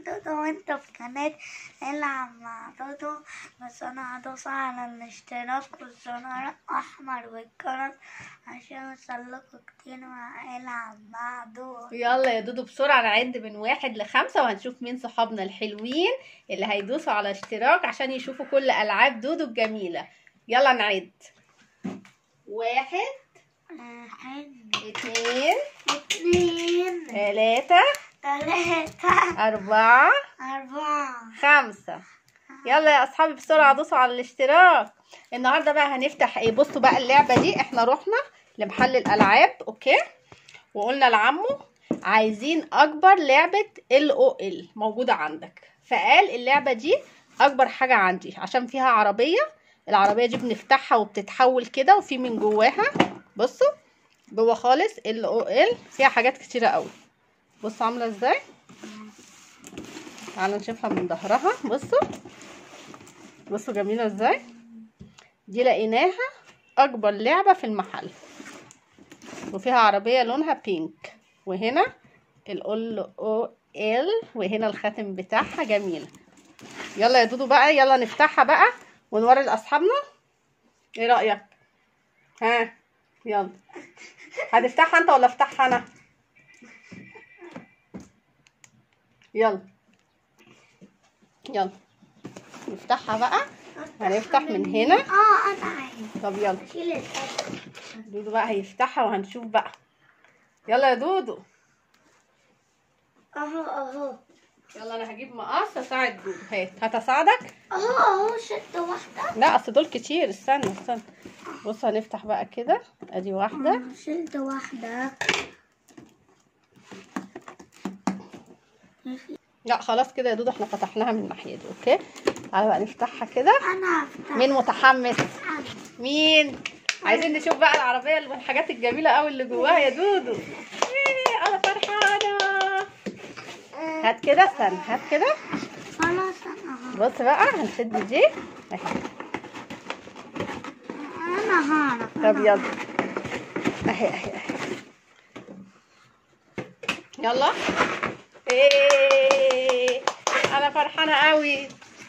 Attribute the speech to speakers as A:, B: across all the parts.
A: دودو وانت في قناة العب مع دودو بس انا هدوس على الاشتراك والزرار الاحمر والجرس عشان يوصلكوا كتير مع العب مع دودو
B: يلا يا دودو بسرعة نعد من واحد لخمسة وهنشوف مين صحابنا الحلوين اللي هيدوسوا على اشتراك عشان يشوفوا كل ألعاب دودو الجميلة يلا نعد واحد
A: واحد
B: اتنين
A: اتنين
B: تلاتة
A: تلاتة
B: أربعة
A: أربعة
B: خمسة يلا يا أصحابي بسرعة دوسوا على الاشتراك النهاردة بقى هنفتح ايه بصوا بقى اللعبة دي احنا رحنا لمحل الألعاب اوكي وقلنا لعمو عايزين أكبر لعبة ال او ال موجودة عندك فقال اللعبة دي أكبر حاجة عندي عشان فيها عربية العربية دي بنفتحها وبتتحول كده وفي من جواها بصوا جوه خالص ال او ال فيها حاجات كتيرة قوي بصوا عاملة ازاي تعالوا نشوفها من ظهرها بصوا بصوا جميلة ازاي دي لقيناها اكبر لعبة في المحل وفيها عربية لونها بينك وهنا ال او ال وهنا الخاتم بتاعها جميلة يلا يا دودو بقى يلا نفتحها بقى ونوري لاصحابنا ايه رأيك ها يلا هتفتحها انت ولا افتحها انا يلا يلا نفتحها بقى هنفتح من هنا
A: اه انا عايز
B: طب يلا
A: شيل الأكل.
B: دودو بقى هيفتحها وهنشوف بقى يلا يا دودو
A: اهو اهو
B: يلا انا هجيب مقص اساعد دودو هات هتساعدك
A: اهو اهو شد واحدة
B: لا اصل دول كتير استنى استنى بص هنفتح بقى كده ادي واحده
A: آه، شلت واحدة
B: لا خلاص كده يا دودو احنا فتحناها من الناحيه دي اوكي تعالى بقى نفتحها كده
A: انا هفتح
B: مين متحمس
A: أنا.
B: مين عايزين نشوف بقى العربيه والحاجات الجميله قوي اللي جواها يا دودو إيه، انا فرحانه
A: آه،
B: هات كده استنى هات كده
A: خلاص انا
B: بص بقى هنشد دي اهي
A: انا هعرف
B: طب يلا اهي اهي اهي يلا ايه انا فرحانه قوي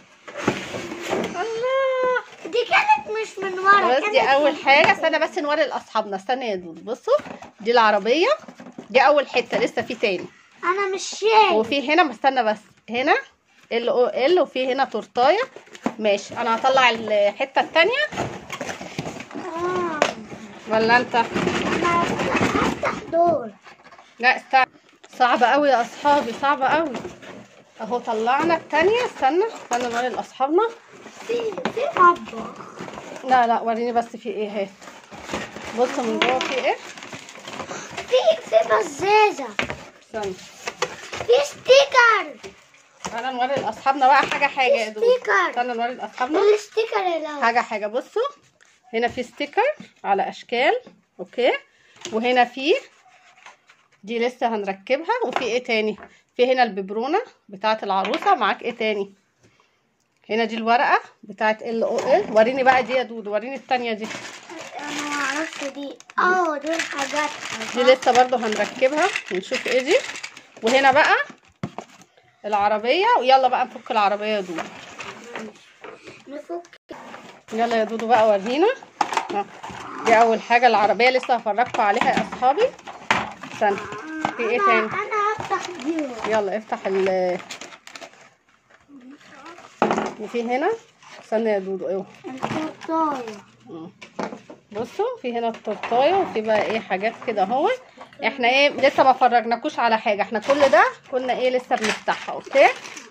B: الله
A: دي كانت مش من ورا
B: بس دي
A: كانت
B: اول
A: من-
B: حاجه استنى بس نوري لاصحابنا استنى يا دود بصوا دي العربيه دي اول حته لسه في تاني
A: انا مش شايف
B: وفي هنا استنى بس هنا ال او ال وفي هنا تورتايه ماشي انا هطلع الحته التانية
A: اه
B: ولا انت
A: انا هفتح دول
B: لا استنى صعبة قوي يا اصحابي صعبة قوي اهو طلعنا التانية استنى استنى نوري لاصحابنا
A: في في مطبخ
B: لا لا وريني بس في ايه اهي بصوا من جوه في ايه
A: في في بزازة
B: استنى
A: في ستيكر
B: تعالى نوري لاصحابنا بقى حاجة حاجة يا دول
A: ستيكر
B: استنى نوري لاصحابنا
A: الستيكر اللي
B: حاجة حاجة بصوا هنا في ستيكر على اشكال اوكي وهنا في دي لسه هنركبها وفي ايه تاني في هنا الببرونة بتاعة العروسة معاك ايه تاني هنا دي الورقة بتاعة ال او ال وريني بقى دي يا دودو وريني التانية دي
A: انا ما اعرفش دي اه دي الحاجات
B: دي لسه برضو هنركبها ونشوف ايه دي وهنا بقى العربية ويلا بقى نفك العربية يا دودو
A: نفك
B: يلا يا دودو بقى ورينا ها. دي اول حاجة العربية لسه هفرجكم عليها يا اصحابي استنى في ايه
A: انا
B: تاني
A: انا هفتح دي
B: يلا افتح ال وفي هنا استنى يا دودو ايوه
A: التورتايه
B: مم. بصوا في هنا التورتايه وفي بقى ايه حاجات كده اهو احنا ايه لسه ما فرجناكوش على حاجه احنا كل ده كنا ايه لسه بنفتحها اوكي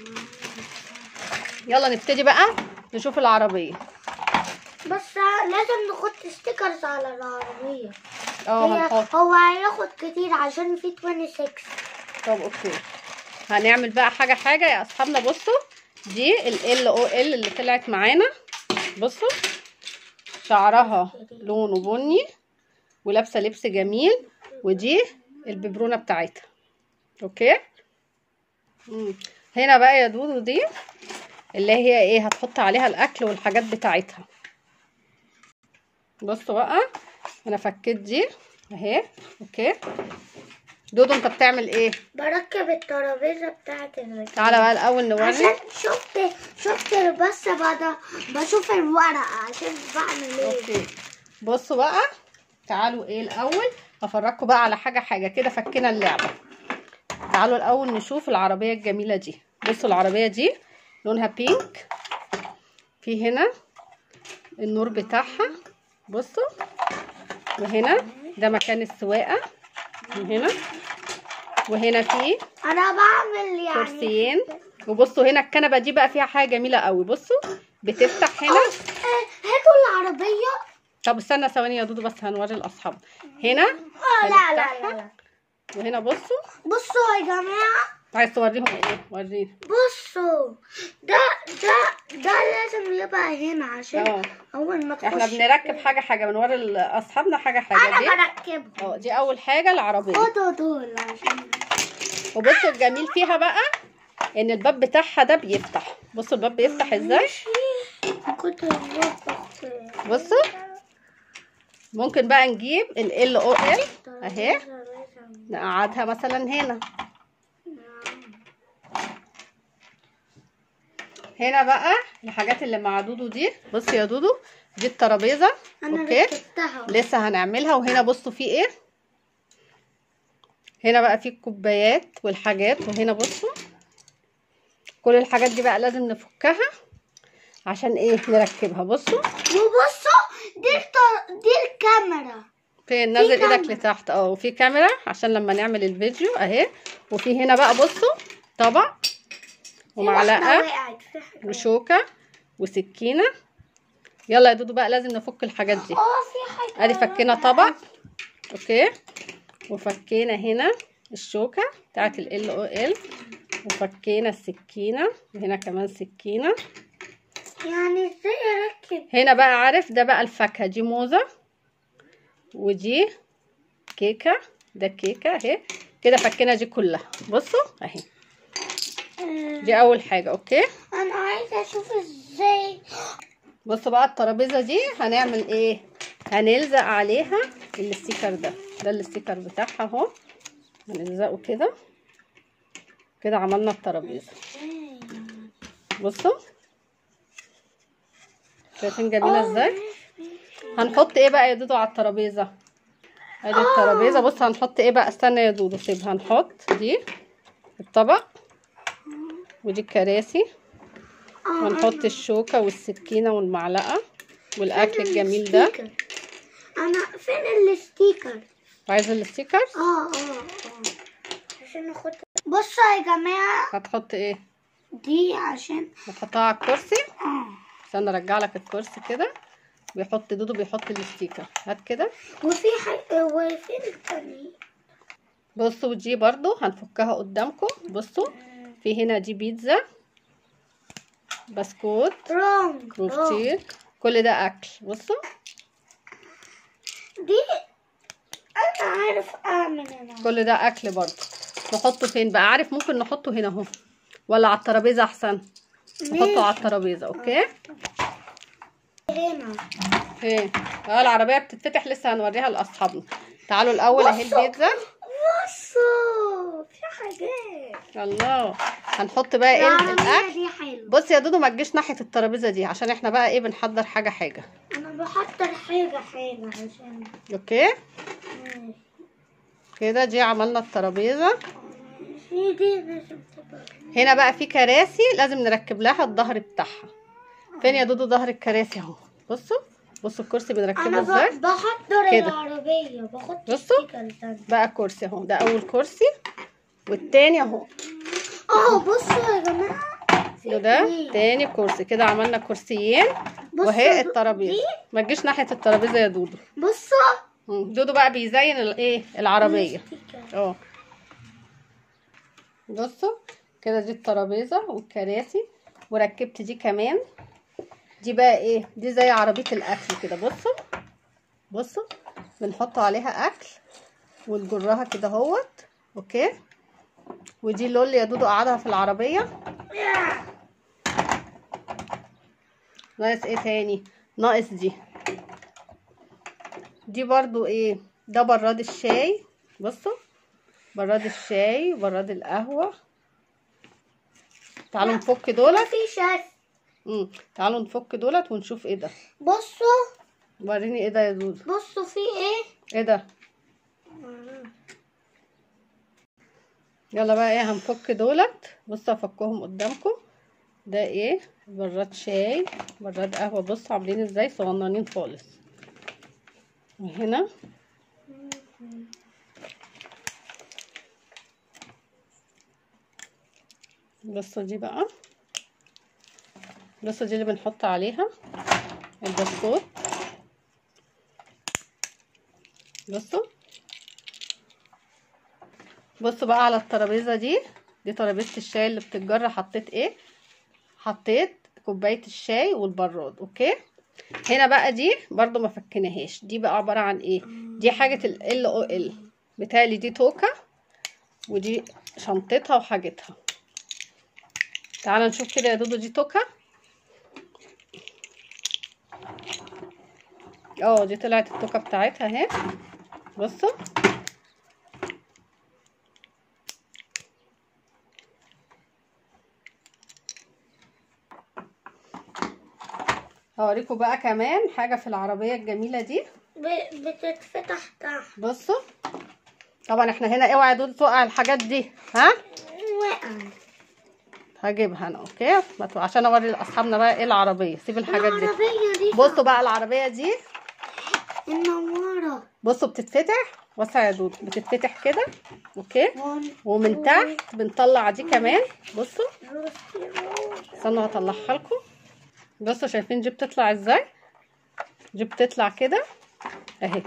B: يلا نبتدي بقى نشوف العربيه
A: بس لازم نحط ستيكرز على العربية
B: اه
A: هي
B: هنحط
A: هو هياخد كتير عشان في 26
B: طب اوكي هنعمل بقى حاجه حاجه يا اصحابنا بصوا دي ال او ال اللي طلعت معانا بصوا شعرها لونه بني ولابسه لبس جميل ودي الببرونه بتاعتها اوكي مم. هنا بقى يا دودو دي اللي هي ايه هتحط عليها الاكل والحاجات بتاعتها بصوا بقى انا فكيت دي اهي اوكي دودو انت بتعمل ايه
A: بركب الترابيزة بتاعت الركاب
B: تعالى بقى الاول نوري
A: عشان شفت شفت بس بعد بشوف الورقة عشان بعمل ايه
B: اوكي بصوا بقى تعالوا ايه الاول هفرجكم بقى على حاجه حاجه كده فكنا اللعبه تعالوا الاول نشوف العربيه الجميله دي بصوا العربيه دي لونها بينك في هنا النور بتاعها بصوا وهنا ده مكان السواقه من هنا وهنا في
A: انا بعمل يعني
B: كرسيين وبصوا هنا الكنبه دي بقى فيها حاجه جميله قوي بصوا بتفتح هنا
A: آه، هاتوا العربية
B: طب استنى ثواني يا دودو بس هنوري الاصحاب هنا
A: اه لا لا لا, لا.
B: وهنا بصوا
A: بصوا يا جماعة
B: عايز توريهم ايه ورينا
A: بصوا ده ده ده لازم يبقى هنا عشان
B: اه
A: اول ما تخش
B: احنا بنركب حاجه حاجه بنوري لاصحابنا حاجه حاجه
A: انا
B: دي
A: بركبهم
B: اه دي اول حاجه العربيه
A: خدوا دول عشان
B: وبصوا الجميل فيها بقى ان الباب بتاعها ده بيفتح بصوا الباب بيفتح ازاي
A: كنت بطبخ
B: بصوا ممكن بقى نجيب ال ال او ال اهي نقعدها مثلا هنا هنا بقى الحاجات اللي مع دودو دي بصي يا دودو دي الترابيزه
A: انا
B: اوكي
A: ركبتها
B: لسه هنعملها وهنا بصوا في ايه هنا بقى في الكوبايات والحاجات وهنا بصوا كل الحاجات دي بقى لازم نفكها عشان ايه نركبها بصوا
A: وبصوا دي الت- دي الكاميرا
B: فين نزل
A: كاميرا.
B: ايدك لتحت اه وفي كاميرا عشان لما نعمل الفيديو اهي وفي هنا بقى بصوا طبق
A: في واحدة
B: ومعلقه
A: وقعت في حاجة.
B: وشوكه وسكينه يلا يا دودو بقى لازم نفك الحاجات دي
A: اه في حاجة
B: ادي فكينا طبق اوكي وفكينا هنا الشوكة بتاعت ال او ال وفكينا السكينة وهنا كمان سكينة
A: يعني ازاي اركب
B: هنا بقى عارف ده بقى الفاكهة دي موزة ودي كيكة ده كيكة اهي كده فكينا دي كلها بصوا اهي
A: آه،
B: دي اول حاجة اوكي
A: انا عايزة اشوف ازاي
B: بصوا بقى الترابيزة دي هنعمل ايه هنلزق عليها الاستيكر ده ده الاستيكر بتاعها اهو هنلزقه كده كده عملنا الترابيزة بصوا شايفين جميلة ازاي هنحط ايه بقى يا دودو على الترابيزة ادي الترابيزة بص هنحط ايه بقى استنى يا دودو سيبها هنحط دي الطبق ودي الكراسي
A: اه
B: ونحط الشوكة والسكينة والمعلقة والأكل الجميل ده
A: الستيكر. انا فين الستيكر
B: عايز الستيكر
A: اه اه اه عشان ناخد بصوا يا جماعة
B: هتحط ايه
A: دي عشان
B: هتحطها على الكرسي
A: اه
B: استنى ارجع لك الكرسي كده بيحط دودو بيحط الستيكر هات كده
A: وفي حاجة وفين التاني
B: بصوا دي برضو هنفكها قدامكم بصوا في هنا دي بيتزا بسكوت
A: رونج رونج.
B: كروفتير كل ده اكل بصوا
A: دي انا عارف اعمل انا
B: كل ده اكل برضو نحطه فين بقى عارف ممكن نحطه هنا اهو ولا على الترابيزه احسن نحطه على الترابيزه اوكي
A: هنا
B: ايه اه العربيه بتتفتح لسه هنوريها لاصحابنا تعالوا الاول اهي
A: بصوا.
B: البيتزا
A: بصوا في حاجات
B: الله هنحط بقى ايه
A: العربية
B: الاكل
A: دي حلوة
B: بص يا دودو ما تجيش ناحيه الترابيزه دي عشان احنا بقى ايه بنحضر حاجه حاجه
A: انا بحضر حاجة حاجة عشان
B: اوكي
A: مم.
B: كده دي عملنا الترابيزه
A: في دي لازم تبقى
B: هنا بقى في كراسي لازم نركب لها الظهر بتاعها فين يا دودو ظهر الكراسي اهو بصوا بصوا الكرسي بنركبه
A: انا
B: ازاي
A: ب- بحضر
B: كده.
A: العربية بحط
B: بصوا.
A: ستيكر تاني
B: بقى كرسي اهو ده اول كرسي والتاني اهو
A: اه بصوا يا جماعة
B: وده
A: اتنين.
B: تاني كرسي كده عملنا كرسيين
A: بصوا
B: وهي
A: دو-
B: الترابيزه
A: دي.
B: ما تجيش ناحيه الترابيزه يا دودو
A: بصوا
B: مم. دودو بقى بيزين الايه العربيه
A: ستيكر.
B: اه بصوا كده دي الترابيزه والكراسي وركبت دي كمان دي بقى ايه دي زي عربيه الاكل كده بصوا بصوا بنحط عليها اكل ونجرها كده اهوت اوكي ودي لولي يا دودو قعدها في العربيه ناقص ايه تاني ناقص دي دي برضو ايه ده براد الشاي بصوا براد الشاي براد القهوة تعالوا نفك دولت
A: في شاي
B: مم. تعالوا نفك دولت ونشوف ايه ده
A: بصوا
B: وريني ايه ده يا زوزو
A: بصوا في ايه
B: ايه ده يلا بقى ايه هنفك دولت بصوا افكهم قدامكم ده ايه براد شاي براد قهوة بصوا عاملين ازاي صغننين خالص وهنا بصوا دي بقى بصوا دي اللي بنحط عليها البسكوت بصوا بصوا بقى على الترابيزه دي دي ترابيزه الشاي اللي بتتجرى حطيت ايه حطيت كوبايه الشاي والبراد اوكي هنا بقى دي برضو ما فكناهاش دي بقى عباره عن ايه دي حاجه ال او ال بتالي دي توكه ودي شنطتها وحاجتها تعالى نشوف كده يا دودو دي توكه اه دي طلعت التوكه بتاعتها اهي بصوا هوريكم بقى كمان حاجه في العربيه الجميله دي
A: ب- بتتفتح تحت
B: بصوا طبعا احنا هنا اوعى دول توقع الحاجات دي ها
A: وقع
B: هجيبها انا اوكي ما تو- عشان اوري لاصحابنا بقى ايه العربيه سيب الحاجات دي
A: العربية دي
B: بصوا بقى العربيه دي
A: النوارة
B: بصوا بتتفتح وسع يا دود بتتفتح كده اوكي ومن تحت بنطلع دي كمان بصوا استنوا هطلعها لكم بصوا شايفين دي بتطلع ازاي دي بتطلع كده اهي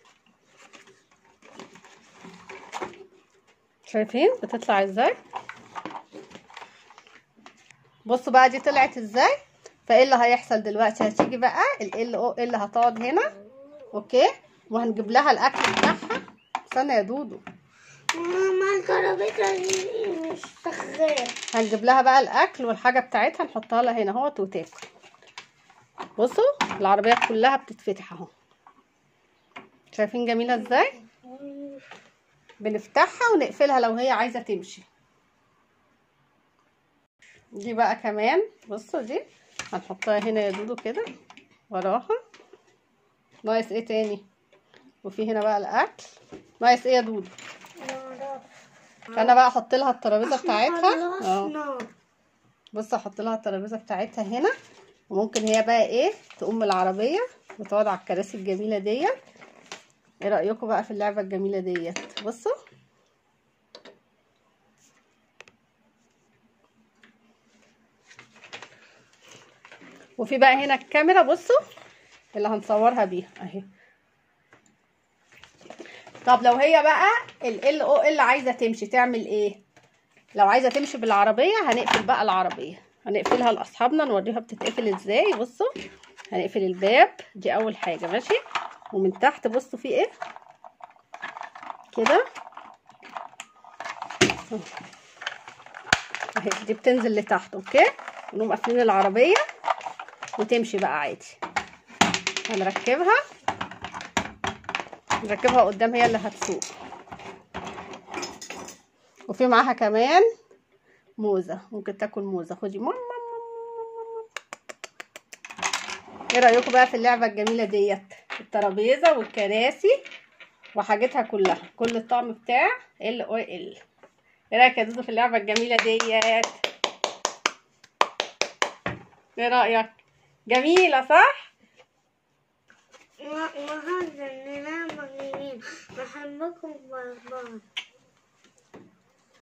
B: شايفين بتطلع ازاي بصوا بقى دي طلعت ازاي فايه اللي هيحصل دلوقتي هتيجي بقى ال او اللي هتقعد هنا اوكي وهنجيب لها الاكل بتاعها استنى يا دودو
A: ماما الترابيزة دي مش شغالة
B: هنجيب لها بقى الاكل والحاجه بتاعتها نحطها لها هنا اهوت وتاكل بصوا العربيه كلها بتتفتح اهو شايفين جميله ازاي بنفتحها ونقفلها لو هي عايزه تمشي دي بقى كمان بصوا دي هنحطها هنا يا دودو كده وراها ناقص ايه تاني وفي هنا بقى الاكل ناقص ايه يا دودو انا بقى احط لها الترابيزه بتاعتها اه
A: خلصنا
B: بص احط لها الترابيزه بتاعتها هنا وممكن هي بقى ايه تقوم من العربيه وتقعد على الكراسي الجميله ديت ايه رايكم بقى في اللعبه الجميله ديت بصوا وفي بقى هنا الكاميرا بصوا اللي هنصورها بيها اهي طب لو هي بقى ال او ال عايزه تمشي تعمل ايه لو عايزه تمشي بالعربيه هنقفل بقى العربيه هنقفلها لاصحابنا نوريها بتتقفل ازاي بصوا هنقفل الباب دي اول حاجه ماشي ومن تحت بصوا في ايه كده اهي دي بتنزل لتحت اوكي ونقوم قافلين العربيه وتمشي بقى عادي هنركبها نركبها قدام هي اللي هتسوق وفي معاها كمان موزة ممكن تاكل موزة خدي ماما ايه رأيكم بقى في اللعبة الجميلة ديت الترابيزة والكراسي وحاجتها كلها كل الطقم بتاع ال او ال ايه رأيك يا زوزو في اللعبة الجميلة ديت ايه رأيك جميلة صح
A: ما ما هذا النظام جميل بحبكم باي باي